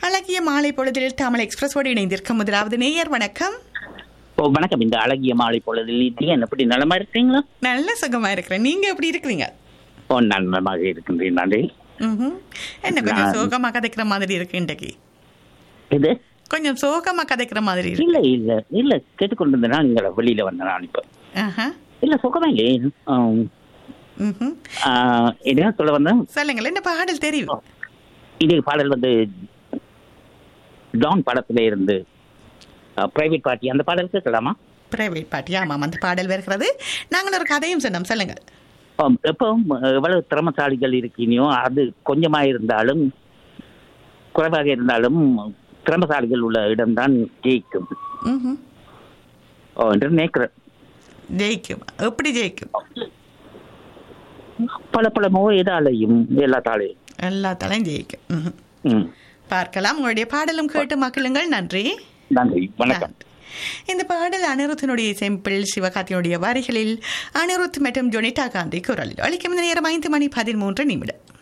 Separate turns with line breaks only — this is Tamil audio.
அழகிய மாலை பொழுதில் தமிழ் எக்ஸ்பிரஸோடு இணைந்திருக்கும் முதலாவது நேயர் வணக்கம்
ஓ வணக்கம் இந்த அழகிய மாலை பொழுதில் நீங்க எப்படி நலமா இருக்கீங்களா
நல்ல சுகமா இருக்கிறேன் நீங்க எப்படி இருக்கிறீங்க
ஓ நான் நலமாக இருக்கின்றேன் நன்றி
ம்ஹும். என்ன கொஞ்சம்
நான்-
சோகமா கதைக்கிற மாதிரி இருக்கு இன்றைக்கு
இது
கொஞ்சம் சோகமா கதைக்கிற மாதிரி இருக்கு
இல்ல இல்ல இல்ல கேட்டுக்கொண்டிருந்தேன் நான் இங்க வெளியில வந்தேன் நான் இப்ப
ஆஹா.
இல்ல சுகமா இல்லை ஆம்.
ம்ஹும்.
ஆ, என்ன சொல்ல வந்தேன்
சொல்லுங்கள் என்ன பாடல் தெரியும்
இன்னைக்கு பாடல் வந்து டான் படத்துல இருந்து பிரைவேட் பார்ட்டி அந்த பாடல் கேட்கலாமா
பிரைவேட் பார்ட்டி ஆமாம் அந்த பாடல் வருகிறது நாங்கள் ஒரு கதையும் சொன்னோம் சொல்லுங்கள்
ஆம், எப்பவும் எவ்வளவு திறமசாலிகள் இருக்கீனியோ அது கொஞ்சமா இருந்தாலும் குறைவாக இருந்தாலும் திறமசாலிகள் உள்ள இடம்தான் ஜெயிக்கும்
ம்ஹும்.
ஓ, என்று நினைக்கிறேன்
ஜெயிக்கும் எப்படி ஜெயிக்கும்
பல பல மோ எதாலையும் எல்லாத்தாலையும்
எல்லாத்தாலையும் ஜெயிக்கும் ம்ஹும்.
ம்
பார்க்கலாம் உங்களுடைய பாடலும் கேட்டு மக்களுங்கள் நன்றி
நன்றி வணக்கம்
நன்றி. இந்த பாடல் அனிருத்தினுடைய செம்பிள் சிவகார்த்தியினுடைய வரிகளில் அனிருத் மற்றும் ஜொனிதா காந்தி குரலில் அளிக்கும் நேரம் ஐந்து மணி பதிமூன்று நிமிடம்